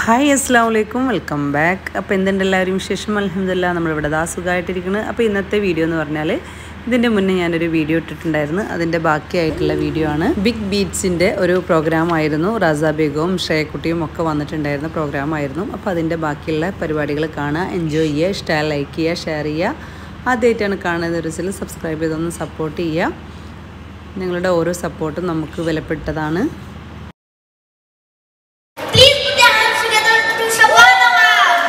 Hi അസ്സാം വലൈക്കും welcome back അപ്പോൾ എന്തുണ്ട് എല്ലാവരും വിശേഷം അലഹമില്ല നമ്മളിവിടെ ദാ സുഖമായിട്ടിരിക്കുന്നത് അപ്പോൾ ഇന്നത്തെ വീഡിയോ എന്ന് പറഞ്ഞാൽ ഇതിൻ്റെ മുന്നേ ഞാനൊരു വീഡിയോ ഇട്ടിട്ടുണ്ടായിരുന്നു അതിൻ്റെ ബാക്കിയായിട്ടുള്ള വീഡിയോ ആണ് ബിഗ് ബീറ്റ്സിൻ്റെ ഒരു പ്രോഗ്രാം ആയിരുന്നു റാസ ബേഗവും ഷേക്കുട്ടിയും ഒക്കെ വന്നിട്ടുണ്ടായിരുന്ന പ്രോഗ്രാം ആയിരുന്നു അപ്പോൾ അതിൻ്റെ ബാക്കിയുള്ള പരിപാടികൾ കാണുക എൻജോയ് ചെയ്യുക ഇഷ്ടമായി ലൈക്ക് ചെയ്യുക ഷെയർ ചെയ്യുക ആദ്യമായിട്ടാണ് കാണുന്നത് ഒരു സബ്സ്ക്രൈബ് ചെയ്തൊന്ന് സപ്പോർട്ട് ചെയ്യുക നിങ്ങളുടെ ഓരോ സപ്പോർട്ടും നമുക്ക് വിലപ്പെട്ടതാണ് Please put your hands together to Shabana.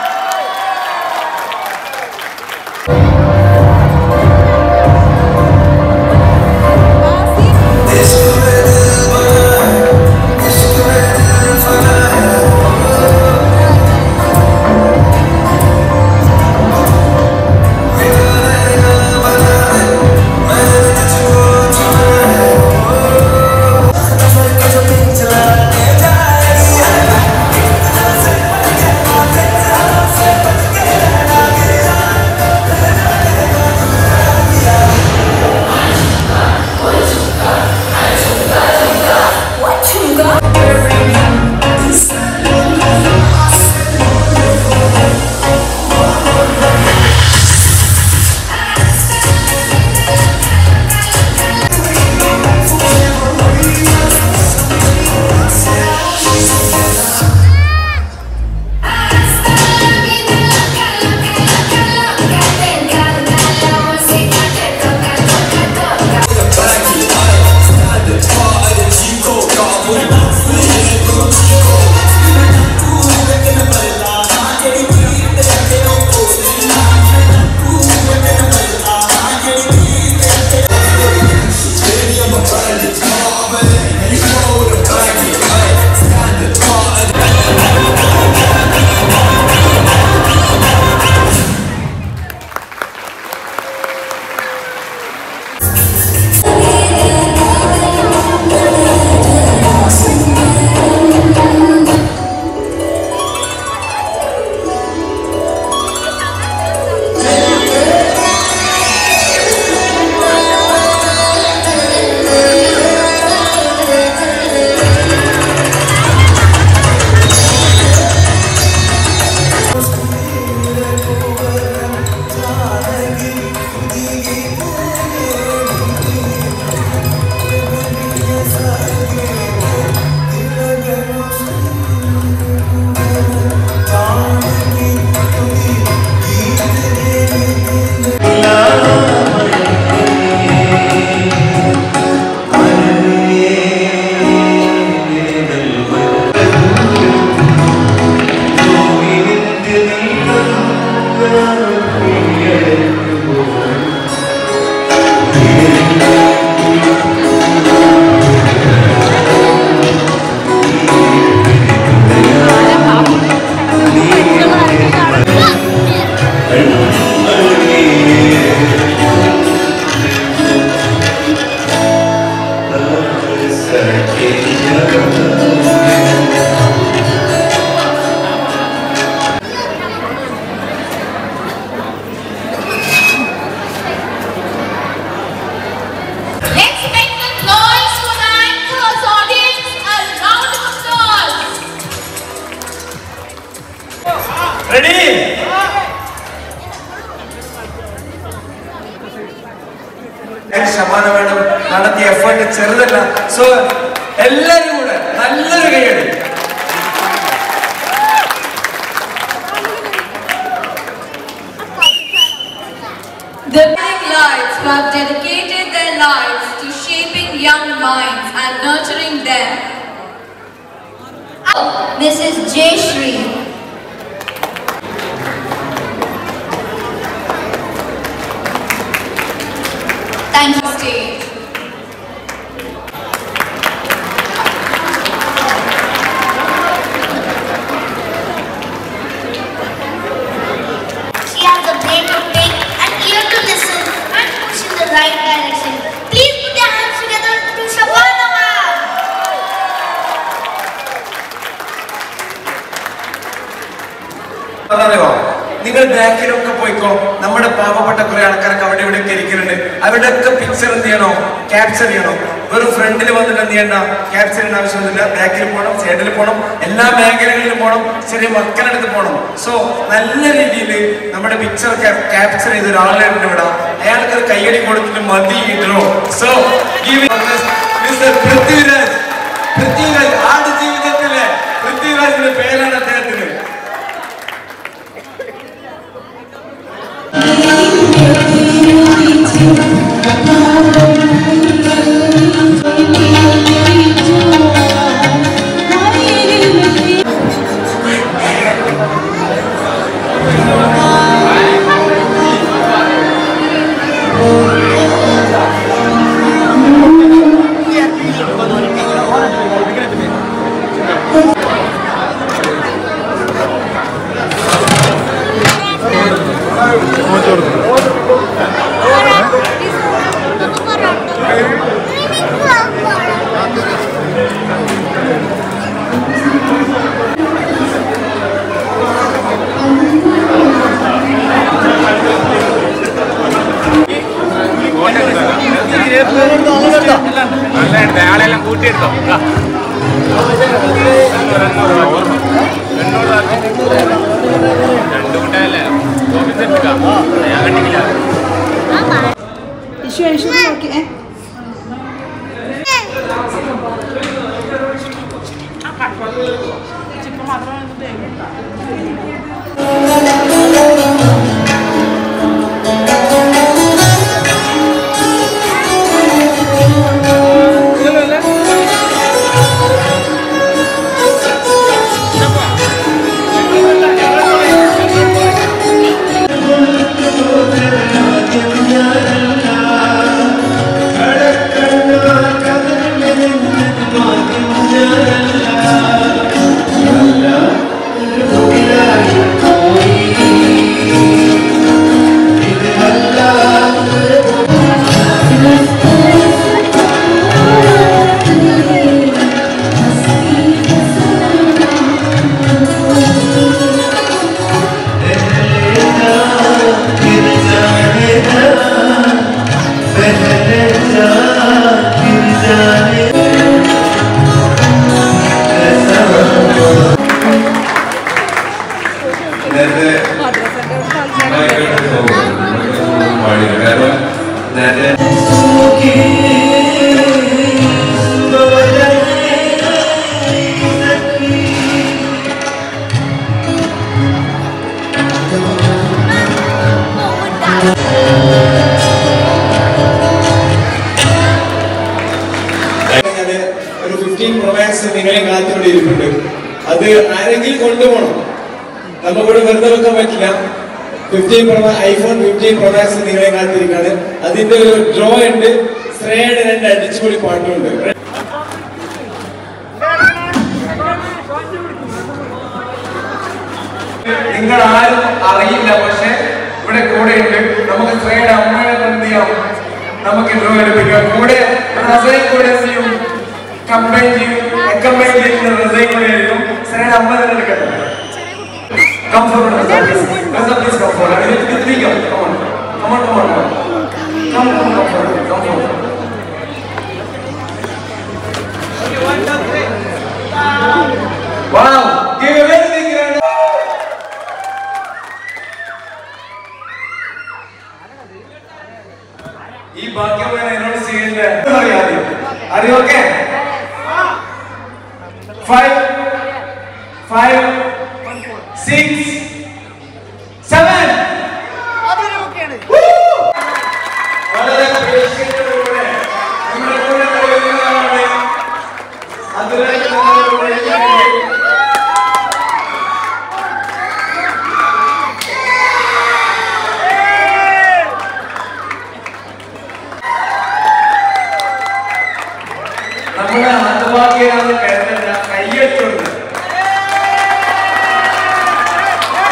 Let's make the noise for the anchors audience. A round of applause. Ready ശതമാനം വേണം നടത്തിയ എഫേർട്ട് ചെറുതല്ല സോ എല്ലാരും കൂടെ നല്ലൊരു കൈയടി The Big Lights who have dedicated their lives to shaping young minds and nurturing them. Mrs. J. Shri. Thank you, stage. She has a brain to think, an ear to listen, and push in the right direction. Please put your hands together to Shabana. അതറിയോ നിങ്ങൾ ബാക്കിലൊക്കെ പോയിക്കോ നമ്മുടെ പാവപ്പെട്ട കുറെ ആൾക്കാരൊക്കെ അവിടെ ഇവിടെ ഒക്കെ ഇരിക്കുന്നുണ്ട് അവരുടെ ഒക്കെ പിക്ചർ എന്ത് ചെയ്യണോ ക്യാപ്ചർ ചെയ്യണോ വെറും ഫ്രണ്ടിൽ വന്നിട്ട് എന്ത് ചെയ്യണ്ട ക്യാപ്ചർ ചെയ്യേണ്ട ആവശ്യമൊന്നുമില്ല ബാക്കിൽ പോകണം സൈഡിൽ പോകണം എല്ലാ മേഖലകളിലും പോകണം ചെറിയ മക്കളടുത്ത് പോകണം സോ നല്ല രീതിയിൽ നമ്മുടെ പിക്ചർ ക്യാപ്ചർ ചെയ്ത ഒരാളെ ഉണ്ട് ഇവിടെ അയാൾക്ക് ഒരു കയ്യടി കൊടുത്തിട്ട് മതി ഇടണോ സോ മിസ്റ്റർ പൃഥ്വിരാജ് പൃഥ്വിരാജ് ആട് ജീവിതത്തിലെ പൃഥ്വിരാജിന്റെ പേരാണ് അദ്ദേഹത്തിന് നല്ല ആളെല്ലാം കൂട്ടിയെടുത്തോ ദാ. രണ്ടു കൂട്ടല്ലേ ഓഫീസ് എടുക്കാം ഞാൻ കണ്ടിട്ടില്ല ഇഷ്യൂ ഇഷ്യൂ നോക്കി ഏ നേരത്തെ പാടില്ല കാരണം നേരത്തെ ഞാന് ഒരു ഫിഫ്റ്റീൻ പ്രൊമാക്സ് നിങ്ങളെ കാത്തുകൊണ്ട് ഇരിപ്പുണ്ട് അത് ആരെങ്കിലും കൊണ്ടുപോകണം നമുക്കിവിടെ വെറുതെ വെക്കാൻ പറ്റില്ല fifteen pro max iPhone fifteen pro max നിങ്ങളെ കാത്തിരിക്കാണ് അതിന്റെ ഒരു ഡ്രോ ഉണ്ട് ശ്രേയുടെ രണ്ട് അടിച്ചുപൊളി പാട്ടുമുണ്ട് നിങ്ങൾ ആരും അറിയില്ല പക്ഷെ ഇവിടെ കൂടെ ഉണ്ട് നമുക്ക് ശ്രേയുടെ അമ്മയെ എന്ത് ചെയ്യാം നമുക്ക് ഡ്രോ എടുപ്പിക്കാം കൂടെ റസയും കൂടെ എന്ത് ചെയ്യും കമ്പൈൻ ചെയ്യും കമ്പൈൻ ചെയ്യുന്ന റസയും കൂടെ ആയിരിക്കും ശ്രേയുടെ അമ്മ തന്നെ എടുക്കട്ടെ കംഫോർട്ട് റസ റസ പ്ലീസ് കംഫോർട്ട് അതിന് തിരിക്കാം come on come on come on come on comfort comfort Wow! Give a very big round of ഈ ഭാഗ്യം ഞാൻ എന്നോട് ചെയ്യുന്നത് അറിയാതെ അറിയോക്കെ ഫൈവ് ഫൈവ് സിക്സ് സെവൻ വളരെ പേഷ്യന്റോടുകൂടെ നമ്മുടെ കൂടെ കഴിയുന്നതാണ് അതുവരെ നിങ്ങളുടെ കൂടെ ഇരിക്കുകയും നമ്മുടെ ഹതഭാഗ്യരാണ് കരുതല്ല കയ്യെടുത്തുണ്ട്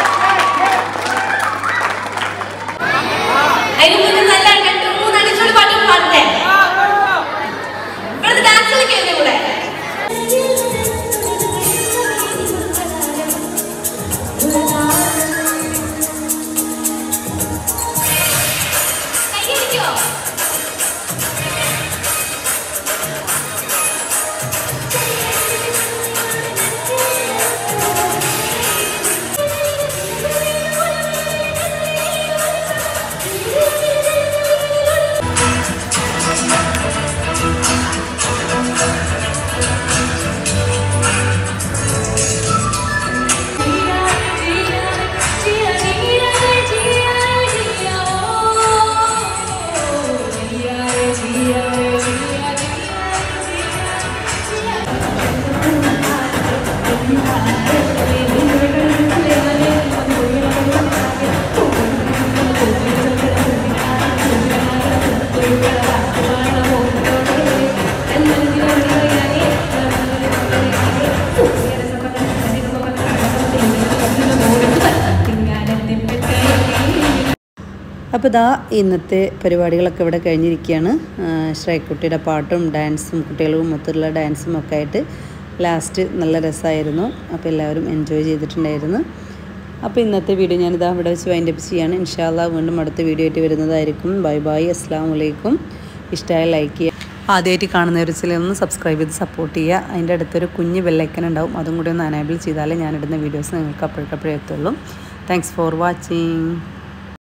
അപ്പോൾ ഇതാ ഇന്നത്തെ പരിപാടികളൊക്കെ ഇവിടെ കഴിഞ്ഞിരിക്കുകയാണ് ആ, ശ്രേയക്കുട്ടിയുടെ പാട്ടും ഡാൻസും കുട്ടികളും മൊത്തമുള്ള ഡാൻസും ഒക്കെ ആയിട്ട് ലാസ്റ്റ് നല്ല രസമായിരുന്നു അപ്പോൾ എല്ലാവരും എൻജോയ് ചെയ്തിട്ടുണ്ടായിരുന്നു അപ്പോൾ ഇന്നത്തെ വീഡിയോ ഞാനിതാ ഇവിടെ വെച്ച് വൈൻഡ് അപ്പ് ചെയ്യാണ് ഇൻഷാല്ല വീണ്ടും അടുത്ത വീഡിയോ ആയിട്ട് വരുന്നതായിരിക്കും ബൈ ബൈ അസ്സാം വലൈക്കും ഇഷ്ടമായ ലൈക്ക് ചെയ്യുക ആദ്യമായിട്ട് കാണുന്നവർ ചില ഒന്ന് സബ്സ്ക്രൈബ് ചെയ്ത് സപ്പോർട്ട് ചെയ്യുക അതിൻ്റെ അടുത്തൊരു കുഞ്ഞ് ബെല്ലൈക്കൻ ഉണ്ടാവും അതും കൂടി ഒന്ന് അനേബിൾ ചെയ്താലേ ഞാനിടുന്ന വീഡിയോസ് നിങ്ങൾക്ക് അപ്പോഴേക്കപ്പോഴേ എത്തുള്ളൂ താങ്ക്സ് ഫോർ വാച്ചിങ്